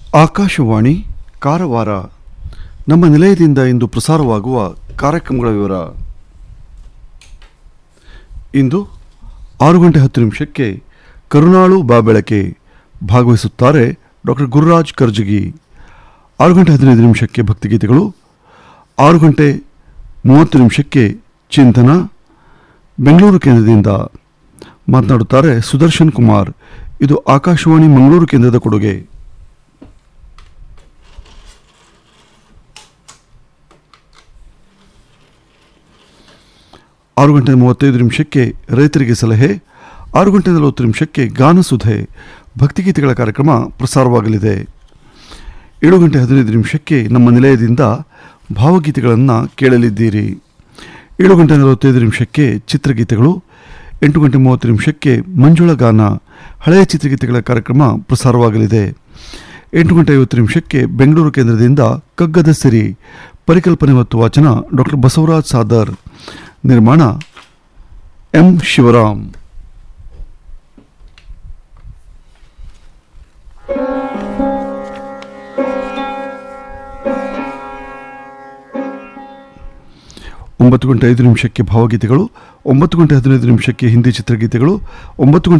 ಆಕಾಶವಾಣಿ ಕಾರವಾರ ನಮ್ಮ ನಿಲಯದಿಂದ ಇಂದು ಪ್ರಸಾರವಾಗುವ ಕಾರ್ಯಕ್ರಮಗಳ ವಿವರ ಇಂದು ಆರು ಗಂಟೆ ಹತ್ತು ನಿಮಿಷಕ್ಕೆ ಕರುಣಾಳು ಬಾಬೆಳಕೆ ಭಾಗವಹಿಸುತ್ತಾರೆ ಡಾಕ್ಟರ್ ಗುರುರಾಜ್ ಕರ್ಜಗಿ ಆರು ಗಂಟೆ ಹದಿನೈದು ನಿಮಿಷಕ್ಕೆ ಭಕ್ತಿಗೀತೆಗಳು ಆರು ಗಂಟೆ ಮೂವತ್ತು ನಿಮಿಷಕ್ಕೆ ಚಿಂತನ ಬೆಂಗಳೂರು ಕೇಂದ್ರದಿಂದ ಮಾತನಾಡುತ್ತಾರೆ ಸುದರ್ಶನ್ ಕುಮಾರ್ ಇದು ಆಕಾಶವಾಣಿ ಮಂಗಳೂರು ಕೇಂದ್ರದ ಕೊಡುಗೆ ಆರು ಗಂಟೆ ಮೂವತ್ತೈದು ನಿಮಿಷಕ್ಕೆ ರೈತರಿಗೆ ಸಲಹೆ ಆರು ಗಂಟೆ ನಲವತ್ತು ನಿಮಿಷಕ್ಕೆ ಗಾನಸುಧೆ ಭಕ್ತಿಗೀತೆಗಳ ಕಾರ್ಯಕ್ರಮ ಪ್ರಸಾರವಾಗಲಿದೆ ಏಳು ಗಂಟೆ ಹದಿನೈದು ನಿಮಿಷಕ್ಕೆ ನಮ್ಮ ನಿಲಯದಿಂದ ಭಾವಗೀತೆಗಳನ್ನು ಕೇಳಲಿದ್ದೀರಿ ಏಳು ಗಂಟೆ ನಲವತ್ತೈದು ನಿಮಿಷಕ್ಕೆ ಚಿತ್ರಗೀತೆಗಳು ಎಂಟು ಗಂಟೆ ಮೂವತ್ತು ನಿಮಿಷಕ್ಕೆ ಮಂಜುಳ ಗಾನ ಹಳೆಯ ಚಿತ್ರಗೀತೆಗಳ ಕಾರ್ಯಕ್ರಮ ಪ್ರಸಾರವಾಗಲಿದೆ ಎಂಟು ಗಂಟೆ ಐವತ್ತು ನಿಮಿಷಕ್ಕೆ ಬೆಂಗಳೂರು ಕೇಂದ್ರದಿಂದ ಕಗ್ಗದ ಸಿರಿ ಪರಿಕಲ್ಪನೆ ಮತ್ತು ವಾಚನ ಡಾಕ್ಟರ್ ಬಸವರಾಜ್ ಸಾದರ್ ನಿರ್ಮಾಣ ಎಂ ಶಿವರಾಮ್ ಒಂಬತ್ತು ಗಂಟೆ ಐದು ನಿಮಿಷಕ್ಕೆ ಭಾವಗೀತೆಗಳು ಒಂಬತ್ತು ಗಂಟೆ ಹದಿನೈದು ನಿಮಿಷಕ್ಕೆ ಹಿಂದಿ ಚಿತ್ರಗೀತೆಗಳು ಒಂಬತ್ತು ಗಂಟೆ